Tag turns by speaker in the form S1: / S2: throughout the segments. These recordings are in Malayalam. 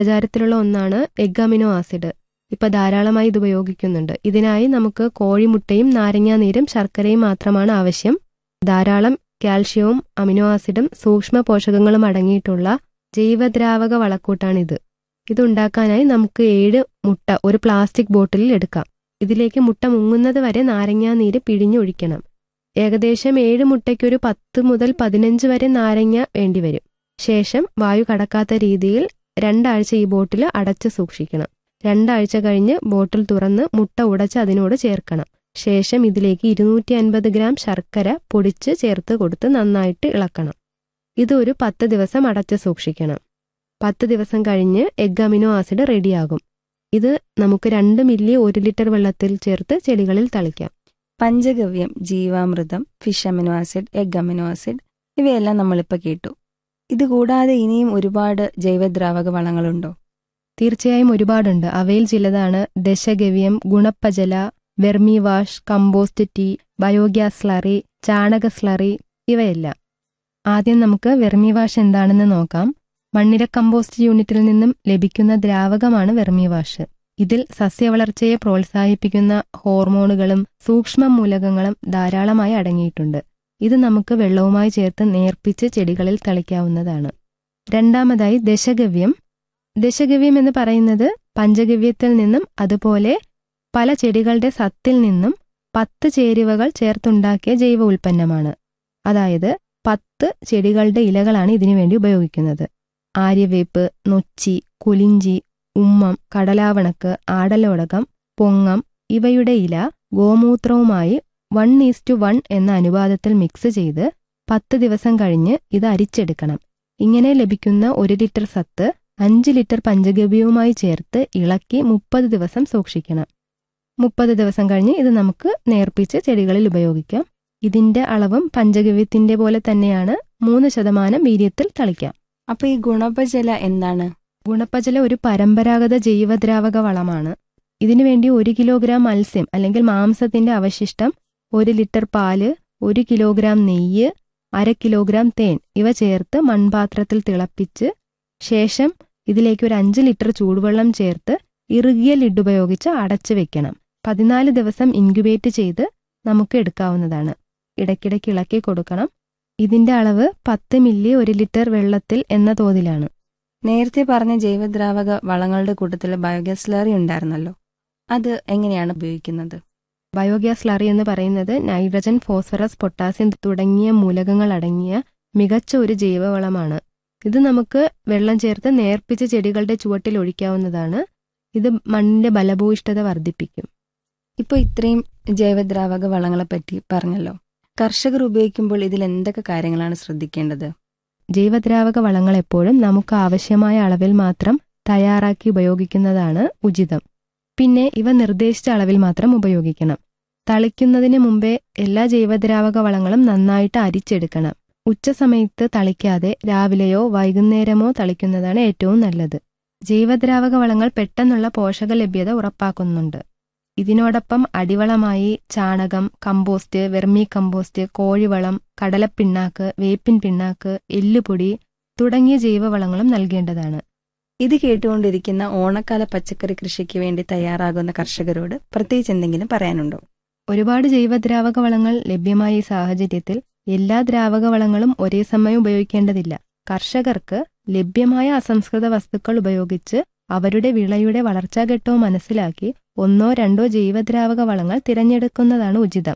S1: പ്രചാരത്തിലുള്ള ഒന്നാണ് എഗ് അമിനോ ആസിഡ് ഇപ്പൊ ധാരാളമായി ഇത് ഉപയോഗിക്കുന്നുണ്ട് ഇതിനായി നമുക്ക് കോഴിമുട്ടയും നാരങ്ങാനീരും ശർക്കരയും മാത്രമാണ് ആവശ്യം ധാരാളം കാൽഷ്യവും അമിനോ ആസിഡും സൂക്ഷ്മ പോഷകങ്ങളും അടങ്ങിയിട്ടുള്ള ജൈവദ്രാവക വളക്കൂട്ടാണിത് ഇതുണ്ടാക്കാനായി നമുക്ക് ഏഴ് മുട്ട ഒരു പ്ലാസ്റ്റിക് ബോട്ടിലിൽ എടുക്കാം ഇതിലേക്ക് മുട്ട മുങ്ങുന്നത് വരെ നാരങ്ങാനീര് പിഴിഞ്ഞൊഴിക്കണം ഏകദേശം ഏഴ് മുട്ടയ്ക്ക് ഒരു പത്ത് മുതൽ പതിനഞ്ച് വരെ നാരങ്ങ വേണ്ടിവരും ശേഷം വായു കടക്കാത്ത രീതിയിൽ രണ്ടാഴ്ച ഈ ബോട്ടിൽ അടച്ചു സൂക്ഷിക്കണം രണ്ടാഴ്ച കഴിഞ്ഞ് ബോട്ടിൽ തുറന്ന് മുട്ട ഉടച്ച് അതിനോട് ചേർക്കണം ശേഷം ഇതിലേക്ക് ഇരുന്നൂറ്റി അൻപത് ഗ്രാം ശർക്കര പൊടിച്ച് ചേർത്ത് കൊടുത്ത് നന്നായിട്ട് ഇളക്കണം ഇത് ഒരു പത്ത് ദിവസം അടച്ച് സൂക്ഷിക്കണം പത്ത് ദിവസം കഴിഞ്ഞ് എഗ് അമിനോ ആസിഡ് റെഡിയാകും ഇത് നമുക്ക് രണ്ട് മില്ലി ഒരു ലിറ്റർ വെള്ളത്തിൽ ചേർത്ത് ചെടികളിൽ തളിക്കാം
S2: പഞ്ചഗവ്യം ജീവാമൃതം fish amino acid egg amino acid ഇവയെല്ലാം നമ്മളിപ്പോൾ കേട്ടു ഇതുകൂടാതെ ഇനിയും ഒരുപാട് ജൈവദ്രാവക വളങ്ങളുണ്ടോ
S1: തീർച്ചയായും ഒരുപാടുണ്ട് അവയിൽ ചിലതാണ് ദശഗവ്യം ഗുണപ്പജല vermiwash compost tea biogas slurry ചാണക സ്ലറി ഇവയെല്ലാം ആദ്യം നമുക്ക് വെർമി വാഷ് എന്താണെന്ന് നോക്കാം മണ്ണിര കമ്പോസ്റ്റ് യൂണിറ്റിൽ നിന്നും ലഭിക്കുന്ന ദ്രാവകമാണ് വെർമി വാഷ് ഇതിൽ സസ്യവളർച്ചയെ പ്രോത്സാഹിപ്പിക്കുന്ന ഹോർമോണുകളും സൂക്ഷ്മ മൂലകങ്ങളും ധാരാളമായി അടങ്ങിയിട്ടുണ്ട് ഇത് നമുക്ക് വെള്ളവുമായി ചേർത്ത് നേർപ്പിച്ച് ചെടികളിൽ തളിക്കാവുന്നതാണ് രണ്ടാമതായി ദശഗവ്യം ദശഗവ്യം എന്ന് പറയുന്നത് പഞ്ചഗവ്യത്തിൽ നിന്നും അതുപോലെ പല ചെടികളുടെ സത്തിൽ നിന്നും പത്ത് ചേരുവകൾ ചേർത്തുണ്ടാക്കിയ ജൈവ ഉൽപ്പന്നമാണ് അതായത് പത്ത് ചെടികളുടെ ഇലകളാണ് ഇതിനു വേണ്ടി ഉപയോഗിക്കുന്നത് ആര്യവേപ്പ് നൊച്ചി കുലിഞ്ചി ഉമ്മം കടലാവണക്ക് ആടലോടകം പൊങ്ങം ഇവയുടെ ഇല ഗോമൂത്രവുമായി വൺ ഈസ്റ്റു വൺ എന്ന അനുപാതത്തിൽ മിക്സ് ചെയ്ത് പത്ത് ദിവസം കഴിഞ്ഞ് ഇത് അരിച്ചെടുക്കണം ഇങ്ങനെ ലഭിക്കുന്ന ഒരു ലിറ്റർ സത്ത് അഞ്ച് ലിറ്റർ പഞ്ചഗവ്യവുമായി ചേർത്ത് ഇളക്കി മുപ്പത് ദിവസം സൂക്ഷിക്കണം മുപ്പത് ദിവസം കഴിഞ്ഞ് ഇത് നമുക്ക് നേർപ്പിച്ച് ചെടികളിൽ ഉപയോഗിക്കാം ഇതിന്റെ അളവും പഞ്ചഗവ്യത്തിന്റെ പോലെ തന്നെയാണ് മൂന്ന് ശതമാനം വീര്യത്തിൽ തളിക്കാം
S2: അപ്പൊ ഈ ഗുണപജല എന്താണ്
S1: ഗുണപ്പജല ഒരു പരമ്പരാഗത ജൈവദ്രാവക വളമാണ് ഇതിനുവേണ്ടി ഒരു കിലോഗ്രാം മത്സ്യം അല്ലെങ്കിൽ മാംസത്തിന്റെ അവശിഷ്ടം ഒരു ലിറ്റർ പാല് ഒരു കിലോഗ്രാം നെയ്യ് അര കിലോഗ്രാം തേൻ ഇവ ചേർത്ത് മൺപാത്രത്തിൽ തിളപ്പിച്ച് ശേഷം ഇതിലേക്ക് ഒരു അഞ്ച് ലിറ്റർ ചൂടുവെള്ളം ചേർത്ത് ഇറുകിയ ലിഡ് ഉപയോഗിച്ച് അടച്ചു വെക്കണം പതിനാല് ദിവസം ഇൻക്യുബേറ്റ് ചെയ്ത് നമുക്ക് എടുക്കാവുന്നതാണ് ഇടയ്ക്കിടയ്ക്ക് ഇളക്കി കൊടുക്കണം ഇതിന്റെ അളവ് പത്ത് മില്ലി ഒരു ലിറ്റർ വെള്ളത്തിൽ എന്ന തോതിലാണ്
S2: നേരത്തെ പറഞ്ഞ ജൈവദ്രാവക വളങ്ങളുടെ കൂട്ടത്തിൽ ബയോഗ്യാസ് സ്ലറി ഉണ്ടായിരുന്നല്ലോ അത് എങ്ങനെയാണ് ഉപയോഗിക്കുന്നത്
S1: ബയോഗ്യാസ് സ്ലറി എന്ന് പറയുന്നത് നൈട്രജൻ ഫോസ്ഫറസ് പൊട്ടാസ്യം തുടങ്ങിയ മൂലകങ്ങൾ അടങ്ങിയ മികച്ച ഒരു ജൈവവളമാണ് ഇത് നമുക്ക് വെള്ളം ചേർത്ത് നേർപ്പിച്ച് ചെടികളുടെ ചുവട്ടിൽ ഒഴിക്കാവുന്നതാണ് ഇത് മണ്ണിന്റെ ബലഭൂയിഷ്ഠത വർദ്ധിപ്പിക്കും
S2: ഇപ്പോൾ ഇത്രയും ജൈവദ്രാവക വളങ്ങളെ പറ്റി പറഞ്ഞല്ലോ കർഷകർ ഉപയോഗിക്കുമ്പോൾ ഇതിൽ എന്തൊക്കെ കാര്യങ്ങളാണ് ശ്രദ്ധിക്കേണ്ടത്
S1: ജൈവദ്രാവക വളങ്ങൾ എപ്പോഴും നമുക്ക് ആവശ്യമായ അളവിൽ മാത്രം തയ്യാറാക്കി ഉപയോഗിക്കുന്നതാണ് ഉചിതം പിന്നെ ഇവ നിർദ്ദേശിച്ച അളവിൽ മാത്രം ഉപയോഗിക്കണം തളിക്കുന്നതിന് മുമ്പേ എല്ലാ ജൈവദ്രാവക വളങ്ങളും നന്നായിട്ട് അരിച്ചെടുക്കണം ഉച്ചസമയത്ത് തളിക്കാതെ രാവിലെയോ വൈകുന്നേരമോ തളിക്കുന്നതാണ് ഏറ്റവും നല്ലത് ജൈവദ്രാവക വളങ്ങൾ പെട്ടെന്നുള്ള പോഷക ലഭ്യത ഉറപ്പാക്കുന്നുണ്ട് ഇതിനോടൊപ്പം അടിവളമായി ചാണകം കമ്പോസ്റ്റ് വെർമി കമ്പോസ്റ്റ് കോഴിവളം കടലപ്പിണ്ണാക്ക് വേപ്പിൻ പിണ്ണാക്ക് എല്ലുപൊടി തുടങ്ങിയ ജൈവവളങ്ങളും നൽകേണ്ടതാണ്
S2: ഇത് കേട്ടുകൊണ്ടിരിക്കുന്ന ഓണക്കാല പച്ചക്കറി കൃഷിക്ക് വേണ്ടി തയ്യാറാകുന്ന കർഷകരോട് പ്രത്യേകിച്ച് എന്തെങ്കിലും പറയാനുണ്ടോ
S1: ഒരുപാട് ജൈവദ്രാവക വളങ്ങൾ ലഭ്യമായ ഈ സാഹചര്യത്തിൽ എല്ലാ ദ്രാവക വളങ്ങളും ഒരേ സമയം ഉപയോഗിക്കേണ്ടതില്ല കർഷകർക്ക് ലഭ്യമായ അസംസ്കൃത വസ്തുക്കൾ ഉപയോഗിച്ച് അവരുടെ വിളയുടെ വളർച്ചാഘട്ടവും മനസ്സിലാക്കി ഒന്നോ രണ്ടോ ജൈവദ്രാവക വളങ്ങൾ തിരഞ്ഞെടുക്കുന്നതാണ് ഉചിതം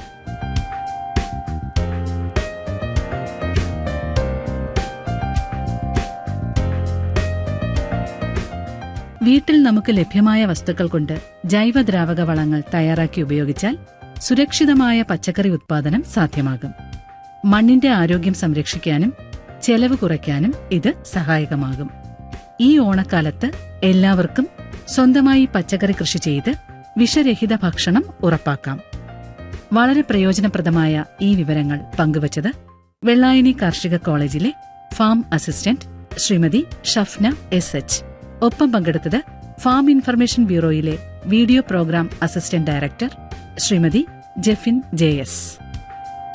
S3: വീട്ടിൽ നമുക്ക് ലഭ്യമായ വസ്തുക്കൾ കൊണ്ട് ജൈവദ്രാവക വളങ്ങൾ തയ്യാറാക്കി ഉപയോഗിച്ചാൽ സുരക്ഷിതമായ പച്ചക്കറി ഉത്പാദനം സാധ്യമാകും മണ്ണിന്റെ ആരോഗ്യം സംരക്ഷിക്കാനും ചെലവ് കുറയ്ക്കാനും ഇത് സഹായകമാകും ഈ ഓണക്കാലത്ത് എല്ലാവർക്കും സ്വന്തമായി പച്ചക്കറി കൃഷി ചെയ്ത് വിഷരഹിത ഭക്ഷണം ഉറപ്പാക്കാം വളരെ പ്രയോജനപ്രദമായ ഈ വിവരങ്ങൾ പങ്കുവച്ചത് വെള്ളായണി കാർഷിക കോളേജിലെ farm assistant Shrimati Shafna S H ഒപ്പം പങ്കെടുത്തത് ഫാം ഇൻഫർമേഷൻ ബ്യൂറോയിലെ video programme assistant director Shrimati Jefin J S